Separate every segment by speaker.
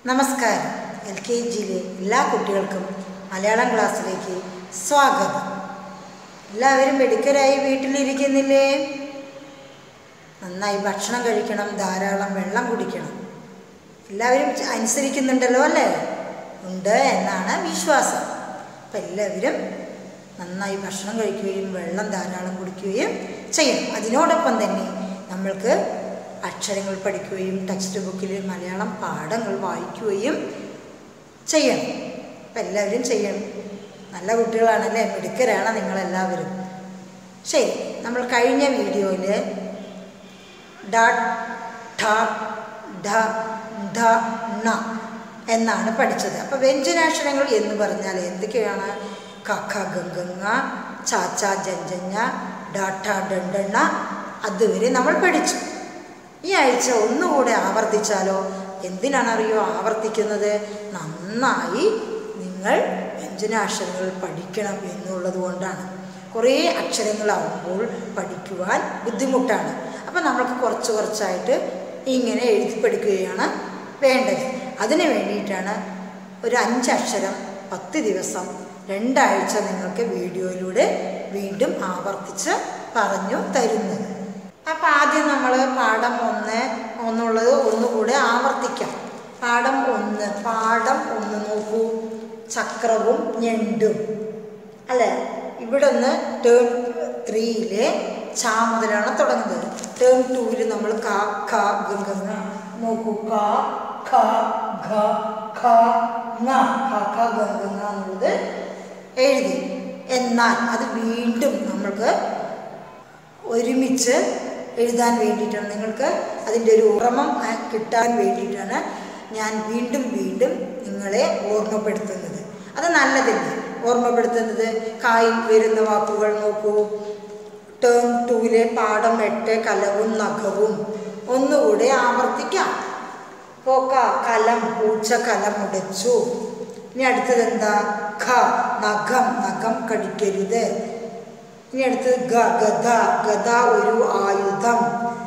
Speaker 1: നമസ്കാരം L K ജിയിലെ എല്ലാ കുട്ടികൾക്കും മലയാളം ക്ലാസ്സിലേക്ക് സ്വാഗതം എല്ലാവരും മിടുക്കരായി വീട്ടിലിരിക്കുന്നില്ലേ നന്നായി ഭക്ഷണം കഴിക്കണം ധാരാളം വെള്ളം കുടിക്കണം എല്ലാവരും ച- അനുസരിക്കുന്നുണ്ടല്ലോ അല്ലേ ഉണ്ട് എന്നാണ് വിശ്വാസം അപ്പം എല്ലാവരും നന്നായി ഭക്ഷണം കഴിക്കുകയും വെള്ളം ധാരാളം കുടിക്കുകയും ചെയ്യണം അതിനോടൊപ്പം തന്നെ നമ്മൾക്ക് അക്ഷരങ്ങൾ പഠിക്കുകയും ടെക്സ്റ്റ് ബുക്കിൽ മലയാളം പാഠങ്ങൾ വായിക്കുകയും ചെയ്യണം അപ്പം എല്ലാവരും ചെയ്യണം നല്ല കുട്ടികളാണല്ലേ മിടുക്കരാണ് നിങ്ങളെല്ലാവരും ശരി നമ്മൾ കഴിഞ്ഞ വീഡിയോയിൽ ഡ ഠ ഢ ധ ണ എന്നാണ് പഠിച്ചത് അപ്പോൾ വ്യഞ്ജനാക്ഷരങ്ങൾ എന്ന് പറഞ്ഞാൽ എന്തൊക്കെയാണ് കഖ ഗംഗങ്ങ ചാച്ച ജഞ്ചഞ്ഞ ഡാഠ ഡണ്ടണ്ണ അതുവരെ നമ്മൾ പഠിച്ചു ഈ ആഴ്ച ഒന്നുകൂടെ ആവർത്തിച്ചാലോ എന്തിനാണറിയോ ആവർത്തിക്കുന്നത് നന്നായി നിങ്ങൾ വ്യഞ്ജനാക്ഷരങ്ങൾ പഠിക്കണം എന്നുള്ളത് കൊണ്ടാണ് കുറേ അക്ഷരങ്ങളാവുമ്പോൾ പഠിക്കുവാൻ ബുദ്ധിമുട്ടാണ് അപ്പം നമ്മൾക്ക് കുറച്ച് കുറച്ചായിട്ട് ഇങ്ങനെ എഴുതി പഠിക്കുകയാണ് വേണ്ടത് അതിന് വേണ്ടിയിട്ടാണ് ഒരു അഞ്ചക്ഷരം പത്ത് ദിവസം രണ്ടാഴ്ച നിങ്ങൾക്ക് വീഡിയോയിലൂടെ വീണ്ടും ആവർത്തിച്ച് പറഞ്ഞു തരുന്നത് അപ്പം ആദ്യം നമ്മൾ പാഠം ഒന്ന് ഒന്നുള്ളത് ഒന്നുകൂടെ ആവർത്തിക്കാം പാഠം ഒന്ന് പാഠം ഒന്ന് നോക്കൂ ചക്രവും ഞണ്ടും അല്ലേ ഇവിടെ ഒന്ന് ടേം ത്രീയിലെ ചാ മുതലാണ് തുടങ്ങുന്നത് ടേം ടൂവിൽ നമ്മൾ ക ഖ ഗ ഗ ങ നോക്കൂ ക ഖ ഘ ഖ ങ ഖ ഖ ഗ ഗ ങ എന്നുള്ളത് എഴുതി എന്നാൽ അത് വീണ്ടും നമ്മൾക്ക് ഒരുമിച്ച് എഴുതാൻ വേണ്ടിയിട്ടാണ് നിങ്ങൾക്ക് അതിൻ്റെ ഒരു ഉറമം ആ, കിട്ടാൻ വേണ്ടിയിട്ടാണ് ഞാൻ വീണ്ടും വീണ്ടും നിങ്ങളെ ഓർമ്മപ്പെടുത്തുന്നത് അത് നല്ലതല്ലേ ഓർമ്മപ്പെടുത്തുന്നത് കായിൽ വരുന്ന വാക്കുകൾ നോക്കൂ ടേം ടൂവിലെ പാഠം എട്ട് കലവും നഖവും ഒന്നുകൂടെ ആവർത്തിക്കാം പോക്ക കലം പൂച്ച കലം ഉടച്ചു ഇനി അടുത്തത് എന്താ ഖ നഖം നഖം കടിക്കരുത് ഇനി അടുത്തത് ഗ ഗദ ഗദ ഒരു ആയുധം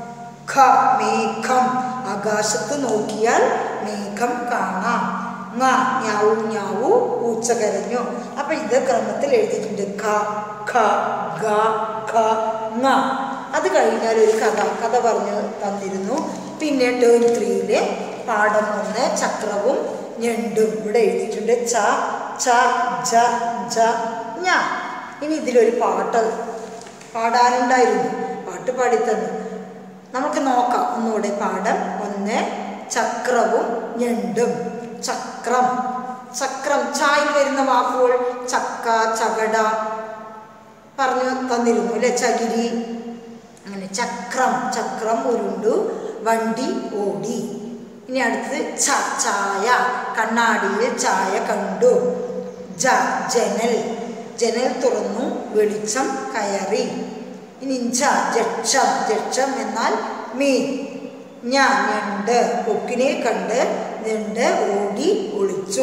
Speaker 1: ഖ മേഘം ആകാശത്ത് നോക്കിയാൽ മേഘം കാണാം ങ ഞാവു ഞാവു പൂച്ച കരഞ്ഞു അപ്പൊ ഇത് ക്രമത്തിൽ എഴുതിയിട്ടുണ്ട് ഖ ഖ ഗ ഖ ങ അത് കഴിഞ്ഞാൽ ഒരു കഥ കഥ പറഞ്ഞു തന്നിരുന്നു പിന്നെ ടേം ത്രീയിലെ പാഠം ഒന്ന് ചക്രവും ഞണ്ടും ഇവിടെ എഴുതിയിട്ടുണ്ട് ച ച ജ ജ ഞ ഇനി ഇതിലൊരു പാട്ട് പാടാനുണ്ടായിരുന്നു പാട്ട് പാടിത്തന്നു നമുക്ക് നോക്കാം ഒന്നുകൂടെ പാഠം ഒന്ന് ചക്രവും ഞണ്ടും ചക്രം ചക്രം ചായിൽ വരുന്ന വാക്കുകൾ ചക്ക ചകട പറഞ്ഞു തന്നിരുന്നു അല്ലെ ചകിരി അങ്ങനെ ചക്രം ചക്രം ഉരുണ്ടു വണ്ടി ഓടി ഇനി അടുത്തത് ച ചായ കണ്ണാടിയിൽ ചായ കണ്ടു ജ ജനൽ ജനൽ തുറന്നു വെളിച്ചം കയറി ഇനി ജ ജക്ഷം ജക്ഷം എന്നാൽ മീൻ ഞാ ഞണ്ട് കൊക്കിനെ കണ്ട് ഞണ്ട് ഓടി ഒളിച്ചു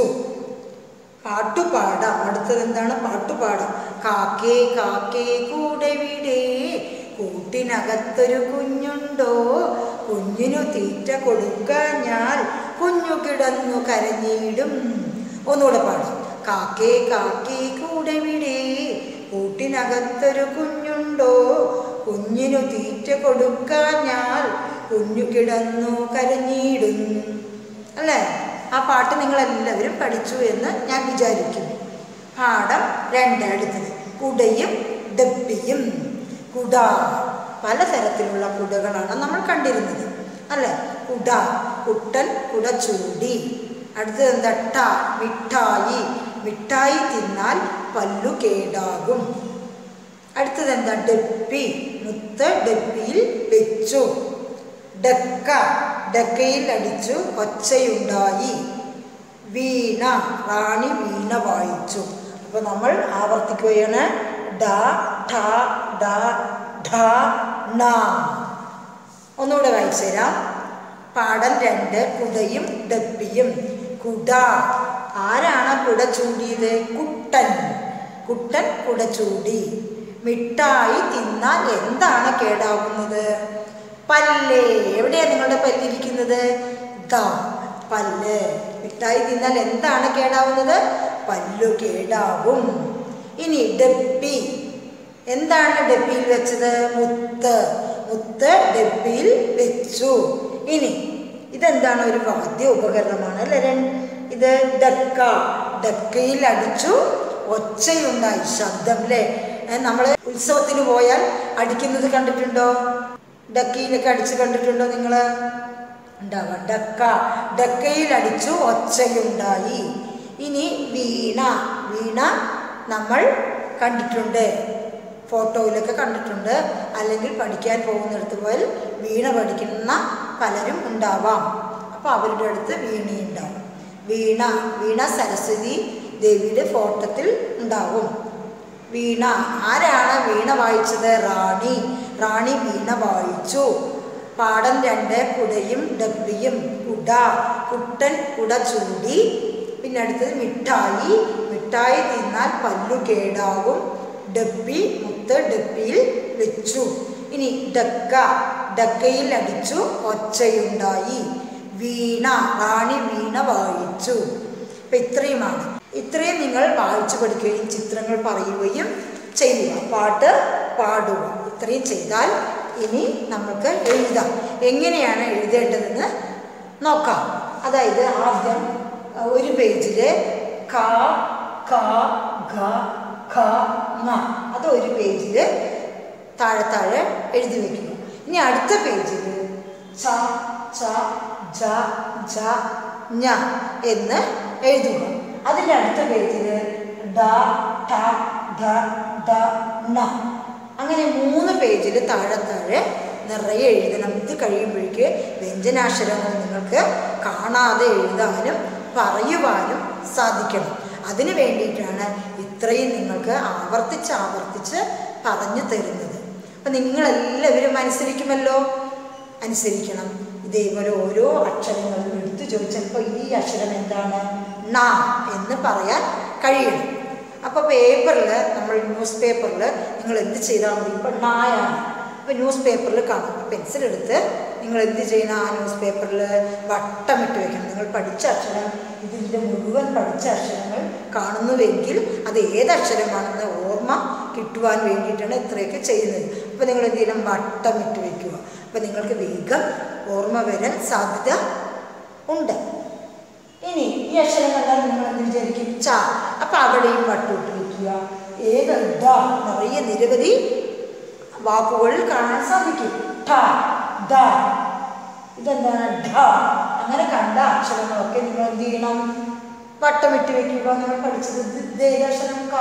Speaker 1: പാട്ടുപാടാം അടുത്തത് എന്താണ് പാട്ടുപാടാം കാക്കേ കാക്കേ കൂടെ വിടേ കൂട്ടിനകത്തൊരു കുഞ്ഞുണ്ടോ കുഞ്ഞിനു തീറ്റ കൊടുക്കാഞ്ഞാൽ കുഞ്ഞു കിടന്നു കരഞ്ഞിടും ഒന്നുകൂടെ പാടാം കാക്കേ കാക്കേ കൂടെ വിടേ കൂട്ടിനകത്തൊരു കുഞ്ഞുണ്ടോ കുഞ്ഞിനു തീറ്റ കൊടുക്കാഞ്ഞാൽ കുഞ്ഞു കിടന്നു കരഞ്ഞിടും അല്ലേ ആ പാട്ട് നിങ്ങളെല്ലാവരും പഠിച്ചു എന്ന് ഞാൻ വിചാരിക്കുന്നു പാഠം രണ്ടടുത്തത് കുടയും ഡപ്പിയും കുട പലതരത്തിലുള്ള കുടകളാണ് നമ്മൾ കണ്ടിരുന്നത് അല്ലേ കുട കുട്ടൻ കുട ചൂടി അടുത്തത് എന്താ ട മിഠായി മിഠായി തിന്നാൽ പല്ലു കേടാകും അടുത്തത് എന്താ ഡപ്പി മുത്ത് ഡപ്പിയിൽ വെച്ചു ഡക്ക ഡക്കയിൽ അടിച്ചു ഒച്ചയുണ്ടായി വീണ റാണി വീണ വായിച്ചു അപ്പോൾ നമ്മൾ ആവർത്തിക്കുകയാണ് ഡ ഠ ഡ ഢ ണ ഒന്നുകൂടെ വായിച്ചു തരാം പാഠം രണ്ട് കുടയും ഡപ്പിയും കുട ആരാണ് കുട ചൂടിയത് കുട്ടൻ കുട്ടൻ കുട ചൂടി മിഠായി തിന്നാൽ എന്താണ് കേടാവുന്നത് പല്ല് എവിടെയാണ് നിങ്ങളുടെ പല്ലിരിക്കുന്നത് ദ പല്ല് മിഠായി തിന്നാൽ എന്താണ് കേടാവുന്നത് പല്ലു കേടാവും ഇനി ഡപ്പി എന്താണ് ഡപ്പിയിൽ വെച്ചത് മുത്ത് മുത്ത് ഡപ്പിയിൽ വെച്ചു ഇനി ഇതെന്താണ് ഒരു വാദ്യ ഉപകരണമാണ് അല്ലേ രൺ- ഇത് ഡക്ക ഡക്കയിൽ അടിച്ചു ഒച്ചയുണ്ടായി ശബ്ദം അല്ലേ നമ്മൾ ഉത്സവത്തിന് പോയാൽ അടിക്കുന്നത് കണ്ടിട്ടുണ്ടോ ഡക്കയിലൊക്കെ അടിച്ച് കണ്ടിട്ടുണ്ടോ നിങ്ങൾ ഉണ്ടാവുക ഡക്ക ഡക്കയിൽ അടിച്ചു ഒച്ചയുണ്ടായി ഇനി വീണ വീണ നമ്മൾ കണ്ടിട്ടുണ്ട് ഫോട്ടോയിലൊക്കെ കണ്ടിട്ടുണ്ട് അല്ലെങ്കിൽ പഠിക്കാൻ പോകുന്നിടത്ത് പോയാൽ വീണ പഠിക്കുന്ന പലരും ഉണ്ടാവാം അപ്പോൾ അവരുടെ അടുത്ത് വീണയുണ്ടാവും വീണ വീണ സരസ്വതി ദേവിയുടെ ഫോട്ടത്തിൽ ഉണ്ടാവും വീണ ആരാണ് വീണ വായിച്ചത് റാണി റാണി വീണ വായിച്ചു പാഠം രണ്ട് കുടയും ഡബ്ബിയും കുട കുട്ടൻ കുട ചൂടി പിന്നെ അടുത്തത് മിഠായി മിഠായി തിന്നാൽ പല്ലു കേടാവും ഡബ്ബി മുത്ത് ഡബ്ബിയിൽ വെച്ചു ഇനി ഡക്ക ഡക്കയിൽ അടിച്ചു ഒച്ചയുണ്ടായി വീണ റാണി വീണ വായിച്ചു അപ്പം ഇത്രയുമാണ് ഇത്രയും നിങ്ങൾ വായിച്ചു പഠിക്കുകയും ചിത്രങ്ങൾ പറയുകയും ചെയ്യുക പാട്ട് പാടുക ഇത്രയും ചെയ്താൽ ഇനി നമുക്ക് എഴുതാം എങ്ങനെയാണ് എഴുതേണ്ടതെന്ന് നോക്കാം അതായത് ആദ്യം അഹ് ഒരു പേജിൽ ക ക ഘ ഖ ങ അത് ഒരു പേജിൽ താഴെ താഴെ എഴുതി വെക്കുന്നു ഇനി അടുത്ത പേജിൽ ച ച ജ ജ ഞ എന്ന് എഴുതുക അതിൻ്റെ അടുത്ത പേജിൽ ഡ ട ധ ദ ണ അങ്ങനെ മൂന്ന് പേജിൽ താഴെ താഴെ നിറയെ എഴുതണം ഇത് കഴിയുമ്പോഴേക്ക് വ്യഞ്ജനാക്ഷരങ്ങൾ നിങ്ങൾക്ക് കാണാതെ എഴുതാനും പറയുവാനും സാധിക്കണം അതിനു വേണ്ടിയിട്ടാണ് ഇത്രയും നിങ്ങൾക്ക് ആവർത്തിച്ച് ആവർത്തിച്ച് പറഞ്ഞു തരുന്നത് അപ്പം നിങ്ങളെല്ലാവരും അനുസരിക്കുമല്ലോ അനുസരിക്കണം ഇതേപോലെ ഓരോ അക്ഷരങ്ങളും എടുത്തു ചോദിച്ചപ്പോൾ ഈ അക്ഷരം എന്താണ് ണ എന്ന് പറയാൻ കഴിയണം അപ്പോൾ പേപ്പറിൽ നമ്മൾ ന്യൂസ് പേപ്പറിൽ നിങ്ങൾ എന്ത് ചെയ്താൽ മതി ഇപ്പം ണായാണ് അപ്പോൾ ന്യൂസ് പേപ്പറിൽ കാണും അപ്പോൾ പെൻസിൽ എടുത്ത് നിങ്ങൾ എന്ത് ചെയ്യണം ആ ന്യൂസ് പേപ്പറിൽ വട്ടമിട്ട് വെക്കണം നിങ്ങൾ പഠിച്ച അക്ഷരം ഇതിൻ്റെ മുഴുവൻ പഠിച്ച അക്ഷരങ്ങൾ കാണുന്നുവെങ്കിൽ അത് ഏത് അക്ഷരമാണെന്ന് ഓർമ്മ കിട്ടുവാൻ വേണ്ടിയിട്ടാണ് ഇത്രയൊക്കെ ചെയ്യുന്നത് അപ്പോൾ നിങ്ങൾ എന്ത് ചെയ്യണം വട്ടമിട്ട് വെക്കുക അപ്പോൾ നിങ്ങൾക്ക് വേഗം ഓർമ്മ വരാൻ സാധ്യത ഉണ്ട് ഇനി ഈ അക്ഷരം കണ്ടാൽ നിങ്ങൾ എന്ത് വിചാരിക്കും ച അപ്പം അവിടെയും വട്ടിട്ട് വയ്ക്കുക ഏത് ഡ നിറയെ നിരവധി വാക്കുകളിൽ കാണാൻ സാധിക്കും ഠ ദ ഇതെന്താണ് ഢ അങ്ങനെ കണ്ട അക്ഷരങ്ങളൊക്കെ നിങ്ങൾ എന്ത് ചെയ്യണം വട്ടമിട്ട് വെക്കുക നിങ്ങൾ പഠിച്ചത് ഇത് ഇതേതക്ഷരം ക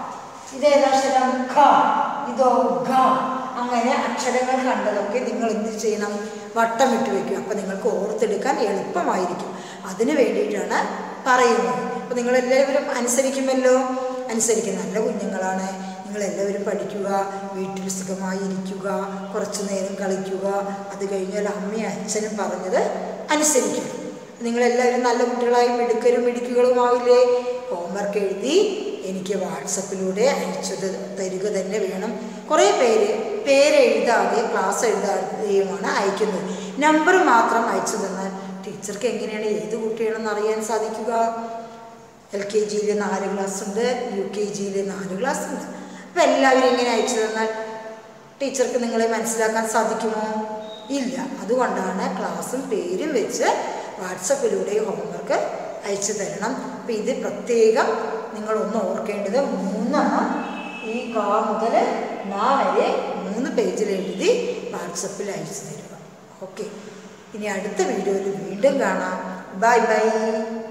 Speaker 1: ഇതേതക്ഷരം ഖ ഇതോ ഘ അങ്ങനെ അക്ഷരങ്ങൾ കണ്ടതൊക്കെ നിങ്ങൾ എന്ത് ചെയ്യണം വട്ടമിട്ട് വെക്കുക അപ്പം നിങ്ങൾക്ക് ഓർത്തെടുക്കാൻ എളുപ്പമായിരിക്കും അതിന് വേണ്ടിയിട്ടാണ് പറയുന്നത് അപ്പം നിങ്ങളെല്ലാവരും അനുസരിക്കുമല്ലോ അനുസരിക്കും നല്ല കുഞ്ഞുങ്ങളാണ് നിങ്ങളെല്ലാവരും പഠിക്കുക വീട്ടിൽ സുഖമായി ഇരിക്കുക കുറച്ചു നേരം കളിക്കുക അത് കഴിഞ്ഞാൽ അമ്മയും അച്ഛനും പറഞ്ഞത് അനുസരിക്കണം നിങ്ങളെല്ലാവരും നല്ല കുട്ടികളായി മിടുക്കരും മിടുക്കുകളുമാവില്ലേ ഹോംവർക്ക് എഴുതി എനിക്ക് വാട്സപ്പിലൂടെ അയച്ചു ത- തരിക തന്നെ വേണം കുറേ പേര് പേരെഴുതാതെ ക്ലാസ് എഴുതാതെയുമാണ് അയക്കുന്നത് നമ്പർ മാത്രം അയച്ചു തന്നാൽ ടീച്ചർക്ക് എങ്ങനെയാണ് ഏത് കുട്ടിയാണെന്ന് അറിയാൻ സാധിക്കുക എൽ കെ ജിയിൽ നാല് ക്ലാസ് ഉണ്ട് യു കെ ജിയിൽ നാല് ക്ലാസ് ഉണ്ട് അപ്പോൾ എല്ലാവരും ഇങ്ങനെ അയച്ചു തന്നാൽ ടീച്ചർക്ക് നിങ്ങളെ മനസ്സിലാക്കാൻ സാധിക്കുമോ ഇല്ല അതുകൊണ്ടാണ് ക്ലാസ്സും പേരും വെച്ച് വാട്സപ്പിലൂടെ ഹോംവർക്ക് അയച്ചു തരണം അപ്പം ഇത് പ്രത്യേകം നിങ്ങളൊന്ന് ഓർക്കേണ്ടത് മൂന്നെണ്ണം ഈ കാ മുതൽ നാ വരെ മൂന്ന് പേജിൽ എഴുതി വാട്സപ്പിൽ അയച്ചു തരിക ഓക്കെ ഇനി അടുത്ത വീഡിയോയിൽ വീണ്ടും കാണാം ബൈ ബൈ